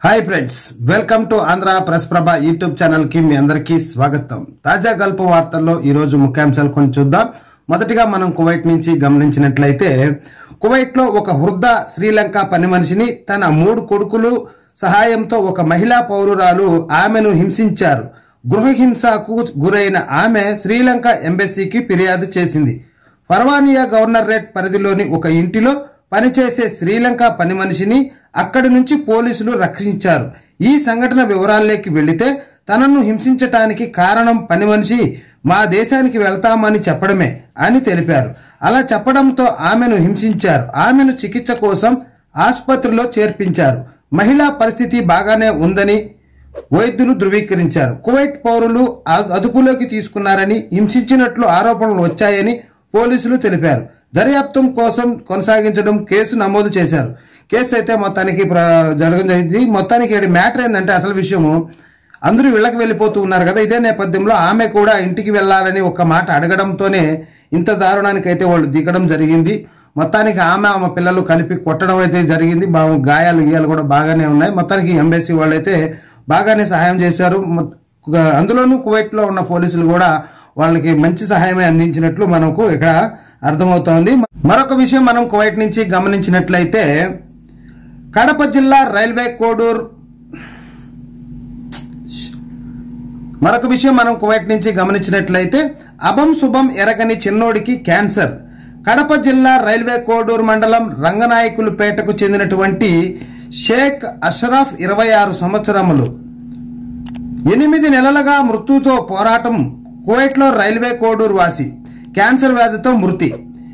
hi friends welcome to Andhra press Prabha YouTube channel కి మీ అందరికీ స్వాగతం తాజా గల్పు వార్తల్లో ఈ రోజు ముఖ్యాంశాలు కొన్ని చూద్దాం మొదటిగా మనం కువైట్ నుంచి గమనించినట్లయితే కువైట్ లో ఒక వృద్ధ శ్రీలంక పని మనిషిని తన మూడు కొడుకులు సహాయంతో ఒక మహిళా పౌరురాలు ఆమెను హింసించారు గృహ హింసకు గురైన ఆమె శ్రీలంక ఎంబసీకి ఫిర్యాదు చేసింది ఫర్వానియా గవర్నరేట్ పరిధిలోని ఒక ఇంటిలో పనిచేసే శ్రీలంక పని మనిషిని అక్కడి నుంచి పోలీసులు రక్షించారు ఈ సంఘటన వివరాల్లోకి వెళితే తనను హింసించటానికి కారణం పని మనిషి మా దేశానికి వెళ్తామని చెప్పడమే అని తెలిపారు అలా చెప్పడంతో ఆమెను హింసించారు ఆమెను చికిత్స కోసం ఆసుపత్రిలో చేర్పించారు మహిళా పరిస్థితి బాగానే ఉందని వైద్యులు ధృవీకరించారు కువైట్ పౌరులు అ- అదుపులోకి తీసుకున్నారని హింసించినట్లు ఆరోపణలు వచ్చాయని పోలీసులు తెలిపారు దర్యాప్తు కోసం కొనసాగించడం కేసు నమోదు చేశారు కేసు అయితే మొత్తానికి ప్ర- జరగడం జరిగింది మొత్తానికి ఈడ మ్యాటర్ ఏంటంటే అసలు విషయము అందరూ ఇళ్ళకి వెళ్ళిపోతూ ఉన్నారు కదా ఇదే నేపథ్యంలో ఆమె కూడా ఇంటికి వెళ్ళాలని ఒక మాట అడగడంతోనే ఇంత దారుణానికి అయితే వాళ్ళు దిగడం జరిగింది మొత్తానికి ఆమె ఆమె పిల్లలు కలిపి కొట్టడం అయితే జరిగింది బాగా గాయాలు గీయాలు కూడా బాగానే ఉన్నాయి మొత్తానికి ఎంబసీ వాళ్ళైతే బాగానే సహాయం చేశారు మొ- అందులోనూ కువైట్ లో ఉన్న పోలీసులు కూడా వాళ్ళకి మంచి సహాయమే అందించినట్లు మనకు ఇక్కడ అర్థమవుతోంది మరొక విషయం మనం కువైట్ నుంచి గమనించినట్లయితే కడప జిల్లా రైల్వే కోడూరు మరొక విషయం మనం కువైట్ నుంచి గమనించినట్లయితే అభం శుభం ఎరగని చిన్నోడికి క్యాన్సర్ కడప జిల్లా రైల్వే కోడూరు మండలం రంగనాయకులపేటకు చెందినటువంటి షేక్ అష్రఫ్ ఇరవై ఆరు సంవత్సరములు ఎనిమిది నెలలుగా మృత్యుతో పోరాటం కువైట్లో రైల్వే కోడూరు వాసి క్యాన్సర్ వ్యాధితో మృతి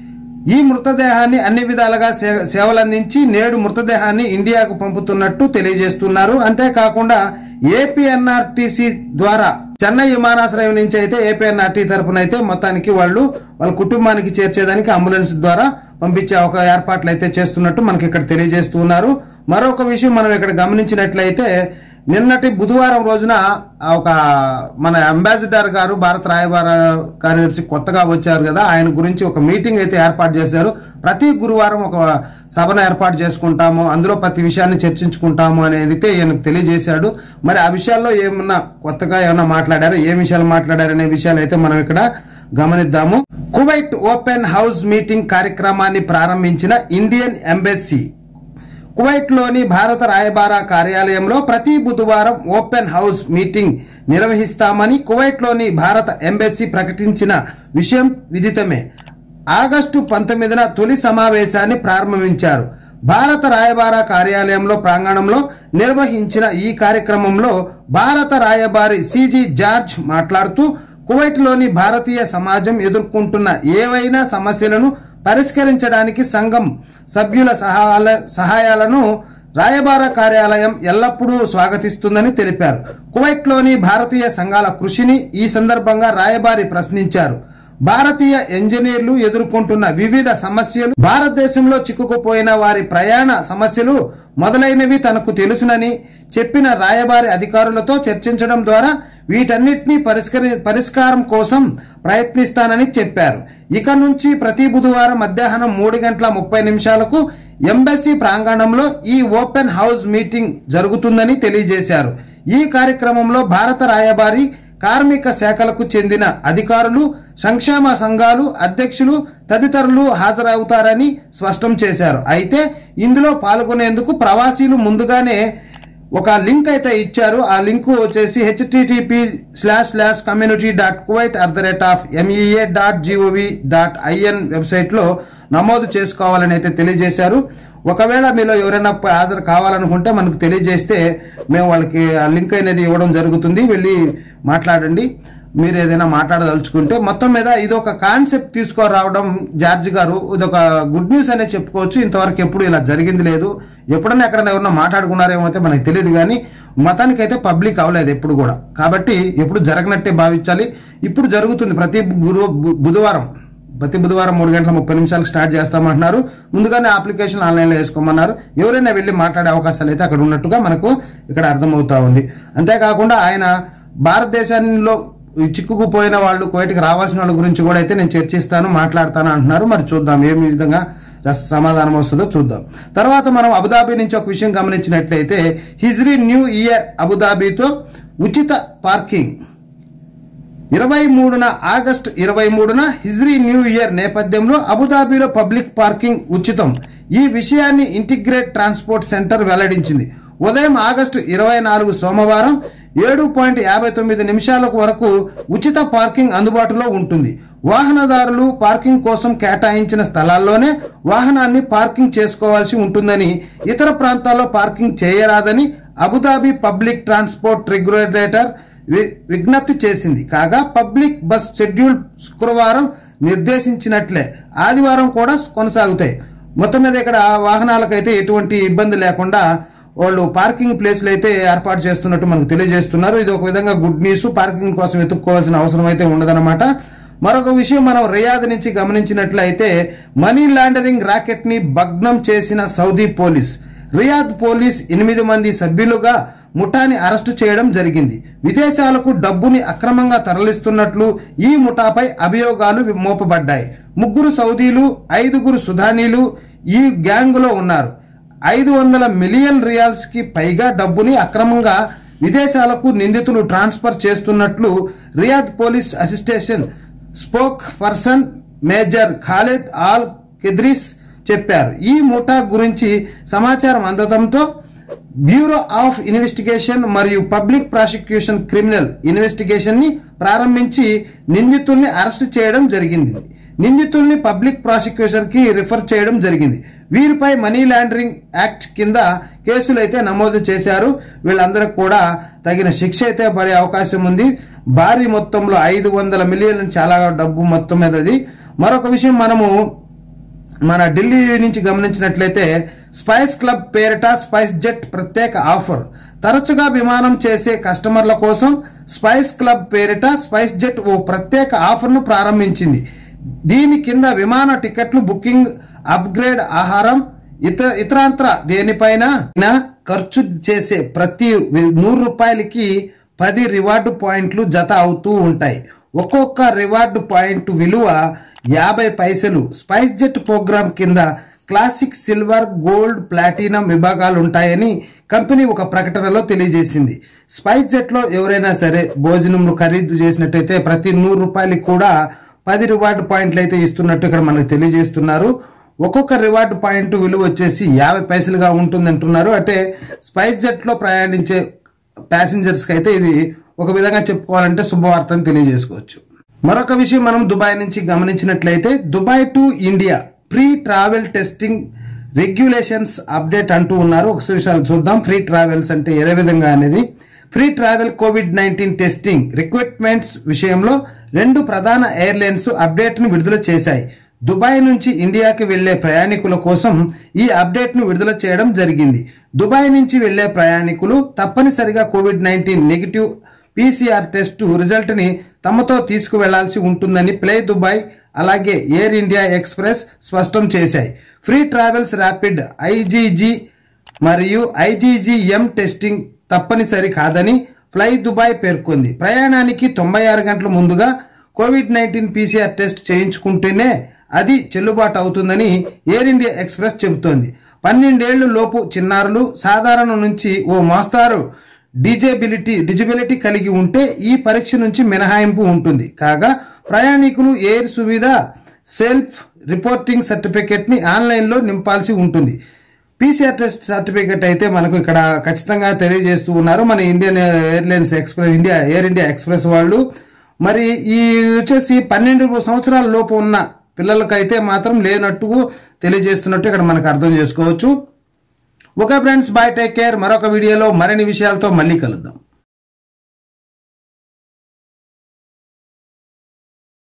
ఈ మృతదేహాన్ని అన్ని విధాలుగా సే- సేవలందించి నేడు మృతదేహాన్ని ఇండియాకు పంపుతున్నట్టు తెలియజేస్తున్నారు అంతేకాకుండా ఏపీఎన్ఆర్టీసీ ద్వారా చెన్నై విమానాశ్రయం నుంచి అయితే ఏపీఎన్ఆర్టీ తరపున అయితే మొత్తానికి వాళ్ళు వాళ్ళ కుటుంబానికి చేర్చేదానికి అంబులెన్స్ ద్వారా పంపించే ఒక ఏర్పాట్లు అయితే చేస్తున్నట్టు మనకి ఇక్కడ తెలియజేస్తున్నారు మరొక విషయం మనం ఇక్కడ గమనించినట్లయితే నిన్నటి బుధవారం రోజున ఆ ఒక మన అంబాసిడర్ గారు భారత రాయబార కార్యదర్శి కొత్తగా వచ్చారు కదా ఆయన గురించి ఒక మీటింగ్ అయితే ఏర్పాటు చేశారు ప్రతి గురువారం ఒక సభను ఏర్పాటు చేసుకుంటాము అందులో ప్రతి విషయాన్ని చర్చించుకుంటాము అనేది అయితే ఈయన తెలియజేశాడు మరి ఆ విషయాల్లో ఏమన్నా కొత్తగా ఏమన్నా మాట్లాడారు ఏ విషయాలు మాట్లాడారు అనే విషయాలు అయితే మనం ఇక్కడ గమనిద్దాము కువైట్ ఓపెన్ హౌస్ మీటింగ్ కార్యక్రమాన్ని ప్రారంభించిన ఇండియన్ ఎంబసీ కువైట్లోని భారత రాయబార కార్యాలయంలో ప్రతి బుధవారం ఓపెన్ హౌస్ మీటింగ్ నిర్వహిస్తామని కువైట్లోని భారత ఎంబసీ ప్రకటించిన విషయం విదితమే ఆగస్టు పంతొమ్మిదిన తొలి సమావేశాన్ని ప్రారంభించారు భారత రాయబార కార్యాలయంలో ప్రాంగణంలో నిర్వహించిన ఈ కార్యక్రమంలో భారత రాయబారి సిజి జార్జ్ మాట్లాడుతూ కువైట్లోని భారతీయ సమాజం ఎదుర్కొంటున్న ఏవైనా సమస్యలను పరిష్కరించడానికి సంఘం సభ్యుల సహాయాల సహాయాలను రాయబార కార్యాలయం ఎల్లప్పుడూ స్వాగతిస్తుందని తెలిపారు కువైట్లోని భారతీయ సంఘాల కృషిని ఈ సందర్భంగా రాయబారి ప్రశ్నించారు భారతీయ ఇంజనీర్లు ఎదుర్కొంటున్న వివిధ సమస్యలు భారతదేశంలో చిక్కుకుపోయిన వారి ప్రయాణ సమస్యలు మొదలైనవి తనకు తెలుసునని చెప్పిన రాయబారి అధికారులతో చర్చించడం ద్వారా వీటన్నిటినీ పరిష్కరి పరిష్కారం కోసం ప్రయత్నిస్తానని చెప్పారు ఇక నుంచి ప్రతి బుధవారం మధ్యాహ్నం మూడు గంటల ముప్పై నిమిషాలకు ఎంబసీ ప్రాంగణంలో ఈ ఓపెన్ హౌస్ మీటింగ్ జరుగుతుందని తెలియజేశారు ఈ కార్యక్రమంలో భారత రాయబారి కార్మిక శాఖలకు చెందిన అధికారులు సంక్షేమ సంఘాలు అధ్యక్షులు తదితరులు హాజరవుతారని స్పష్టం చేశారు అయితే ఇందులో పాల్గొనేందుకు ప్రవాసీలు ముందుగానే ఒక లింక్ అయితే ఇచ్చారు ఆ లింక్ వచ్చేసి HTTP slash slash community dot Kuwait at the rate of MEA dot GOV dot IN వెబ్సైట్లో నమోదు చేసుకోవాలని అయితే తెలియజేశారు ఒకవేళ మీలో ఎవరైనా ప- హాజరు కావాలనుకుంటే మనకు తెలియజేస్తే మేము వాళ్ళకి ఆ లింక్ అనేది ఇవ్వడం జరుగుతుంది వెళ్ళి మాట్లాడండి మీరు ఏదైనా మాట్లాడదలుచుకుంటే మొత్తం మీద ఇది ఒక కాన్సెప్ట్ తీసుకురావడం జార్జ్ గారు ఇది ఒక గుడ్ న్యూస్ అనే చెప్పుకోవచ్చు ఇంతవరకు ఎప్పుడు ఇలా జరిగింది లేదు ఎప్పుడైనా ఎక్కడైనా ఎవరన్నా మాట్లాడుకున్నారేమో అయితే మనకి తెలియదు కానీ మతానికి అయితే పబ్లిక్ అవ్వలేదు ఎప్పుడు కూడా కాబట్టి ఎప్పుడు జరగనట్టే భావించాలి ఇప్పుడు జరుగుతుంది ప్రతి గురు బు- బుధవారం ప్రతి బుధవారం మూడు గంటల ముప్పై నిమిషాలకు స్టార్ట్ చేస్తామంటున్నారు ముందుగానే అప్లికేషన్ ఆన్లైన్లో వేసుకోమన్నారు ఎవరైనా వెళ్ళి మాట్లాడే అవకాశాలు అయితే అక్కడ ఉన్నట్టుగా మనకు ఇక్కడ అర్థమవుతా ఉంది అంతేకాకుండా ఆయన భారతదేశంలో చిక్కుకుపోయిన వాళ్ళు కోయటికి రావాల్సిన వాళ్ళ గురించి కూడా అయితే నేను చర్చిస్తాను మాట్లాడతాను అంటున్నారు మరి చూద్దాం ఏ విధంగా సమాధానం వస్తుందో చూద్దాం తర్వాత మనం అబుదాబి నుంచి ఒక విషయం గమనించినట్లయితే హిజ్రీ న్యూ ఇయర్ అబుదాబితో ఉచిత పార్కింగ్ ఇరవై మూడున ఆగస్టు ఇరవై మూడున హిజ్రీ న్యూ ఇయర్ నేపథ్యంలో అబుదాబిలో పబ్లిక్ పార్కింగ్ ఉచితం ఈ విషయాన్ని ఇంటిగ్రేట్ ట్రాన్స్పోర్ట్ సెంటర్ వెల్లడించింది ఉదయం ఆగస్టు ఇరవై నాలుగు సోమవారం ఏడు పాయింట్ యాభై తొమ్మిది నిమిషాలకు వరకు ఉచిత పార్కింగ్ అందుబాటులో ఉంటుంది వాహనదారులు పార్కింగ్ కోసం కేటాయించిన స్థలాల్లోనే వాహనాన్ని పార్కింగ్ చేసుకోవాల్సి ఉంటుందని ఇతర ప్రాంతాల్లో పార్కింగ్ చేయరాదని అబుదాబి పబ్లిక్ ట్రాన్స్పోర్ట్ రెగ్యులేటర్ వి- విజ్ఞప్తి చేసింది కాగా పబ్లిక్ బస్ షెడ్యూల్ శుక్రవారం నిర్దేశించినట్లే ఆదివారం కూడా కొనసాగుతాయి మొత్తం మీద ఇక్కడ వాహనాలకైతే ఎటువంటి ఇబ్బంది లేకుండా వాళ్ళు పార్కింగ్ ప్లేస్లు అయితే ఏర్పాటు చేస్తున్నట్టు మనకు తెలియజేస్తున్నారు ఇది ఒక విధంగా గుడ్ న్యూస్ పార్కింగ్ కోసం వెతుక్కోవాల్సిన అవసరం అయితే ఉండదన్నమాట మరొక విషయం మనం రియాద్ నుంచి గమనించినట్లయితే మనీ లాండరింగ్ రాకెట్ ని భగ్నం చేసిన సౌదీ పోలీస్ రియాద్ పోలీస్ ఎనిమిది మంది సభ్యులుగా ముఠాని అరెస్టు చేయడం జరిగింది విదేశాలకు డబ్బుని అక్రమంగా తరలిస్తున్నట్లు ఈ ముఠాపై అభియోగాలు మోపబడ్డాయి ముగ్గురు సౌదీలు ఐదుగురు సుధానీలు ఈ గ్యాంగులో ఉన్నారు ఐదు వందల మిలియన్ రియాల్స్ కి పైగా డబ్బుని అక్రమంగా విదేశాలకు నిందితులు ట్రాన్స్ఫర్ చేస్తున్నట్లు రియాద్ పోలీస్ అసిస్టేషన్ spokesperson major Khalid Al Kraidis చెప్పారు ఈ ముఠా గురించి సమాచారం అందడంతో బ్యూరో ఆఫ్ ఇన్వెస్టిగేషన్ మరియు పబ్లిక్ ప్రాసిక్యూషన్ క్రిమినల్ ఇన్వెస్టిగేషన్ ని ప్రారంభించి నిందితుల్ని అరెస్ట్ చేయడం జరిగింది నిందితుల్ని పబ్లిక్ ప్రాసిక్యూషన్ కి రిఫర్ చేయడం జరిగింది వీరిపై మనీ లాండరింగ్ యాక్ట్ కింద కేసులు అయితే నమోదు చేశారు వీళ్ళందరికి కూడా తగిన శిక్ష అయితే పడే అవకాశం ఉంది భారీ మొత్తంలో ఐదు వందల మిలియన్ చాలా డబ్బు మొత్తం మీద అది మరొక విషయం మనము మన ఢిల్లీ నుంచి గమనించినట్లయితే స్పైస్ క్లబ్ పేరిట స్పైస్ జెట్ ప్రత్యేక ఆఫర్ తరచుగా విమానం చేసే కస్టమర్ల కోసం స్పైస్ క్లబ్ పేరిట స్పైస్ జెట్ ఓ ప్రత్యేక ఆఫర్ను ప్రారంభించింది దీని కింద విమాన టికెట్లు బుకింగ్ అప్గ్రేడ్ ఆహారం ఇతర ఇతరాంతర దేనిపైన ఖర్చు చేసే ప్రతి వి- నూరు రూపాయలకి పది రివార్డు పాయింట్లు జత అవుతూ ఉంటాయి ఒక్కొక్క రివార్డు పాయింట్ విలువ యాభై పైసలు స్పైస్ జెట్ ప్రోగ్రామ్ కింద క్లాసిక్ సిల్వర్ గోల్డ్ ప్లాటినం విభాగాలు ఉంటాయని కంపెనీ ఒక ప్రకటనలో తెలియజేసింది స్పైస్ జెట్ లో ఎవరైనా సరే భోజనంలు ఖరీదు చేసినట్టయితే ప్రతి నూరు రూపాయలకి కూడా పది రివార్డు పాయింట్లు అయితే ఇస్తున్నట్టు ఇక్కడ మనకు తెలియజేస్తున్నారు ఒక్కొక్క రివార్డు పాయింట్ విలువ వచ్చేసి యాభై పైసలుగా ఉంటుంది అంటున్నారు అంటే స్పైస్ జెట్ లో ప్రయాణించే ప్యాసింజర్స్ కి అయితే ఇది ఒక విధంగా చెప్పుకోవాలంటే శుభవార్తను తెలియజేసుకోవచ్చు మరొక విషయం మనం దుబాయ్ నుంచి గమనించినట్లయితే Dubai to India pre travel testing regulations update అంటూ ఉన్నారు ఒక విషయాలు చూద్దాం ఫ్రీ ట్రావెల్స్ అంటే ఏ విధంగా అనేది free travel COVID nineteen testing requirements విషయంలో రెండు ప్రధాన ఎయిర్లైన్స్ అప్డేట్ ను విడుదల చేశాయి దుబాయ్ నుంచి ఇండియాకి వెళ్లే ప్రయాణికుల కోసం ఈ అప్డేట్ ను విడుదల చేయడం జరిగింది దుబాయ్ నుంచి వెళ్లే ప్రయాణికులు తప్పనిసరిగా COVID nineteen negative PCR test result ని తమతో తీసుకువెళ్లాల్సి ఉంటుందని ప్లే దుబాయ్ అలాగే ఎయిర్ ఇండియా ఎక్స్ప్రెస్ స్పష్టం చేశాయి ఫ్రీ ట్రావెల్స్ ర్యాపిడ్ ఐజీజీ మరియు ఐజీజీఎం టెస్టింగ్ తప్పనిసరి కాదని ఫ్లై దుబాయ్ పేర్కొంది ప్రయాణానికి తొంభై ఆరు గంటల ముందుగా కోవిడ్ నైన్టీన్ పీసీఆర్ టెస్ట్ చేయించుకుంటేనే అది చెల్లుబాటు అవుతుందని ఎయిర్ ఇండియా ఎక్స్ప్రెస్ చెబుతోంది పన్నెండేళ్లు లోపు చిన్నారులు సాధారణ నుంచి ఓ మోస్తారు డిజేబిలిటీ డిజిబిలిటీ కలిగి ఉంటే ఈ పరీక్ష నుంచి మినహాయింపు ఉంటుంది కాగా ప్రయాణికులు Air Suvidha self reporting certificate ని ఆన్లైన్ లో నింపాల్సి ఉంటుంది పీసీఆర్ టెస్ట్ సర్టిఫికేట్ అయితే మనకు ఇక్కడ ఖచ్చితంగా తెలియజేస్తూ ఉన్నారు మన Indian Airlines Express India Air India Express వాళ్ళు మరి ఈ వచ్చేసి పన్నెండు సంవత్సరాల లోపు ఉన్న పిల్లలకైతే మాత్రం లేనట్టు తెలియజేస్తున్నట్టు ఇక్కడ మనకు అర్థం చేసుకోవచ్చు okay friends bye take care మరొక వీడియోలో మరిన్ని విషయాలతో మళ్ళీ కలుద్దాం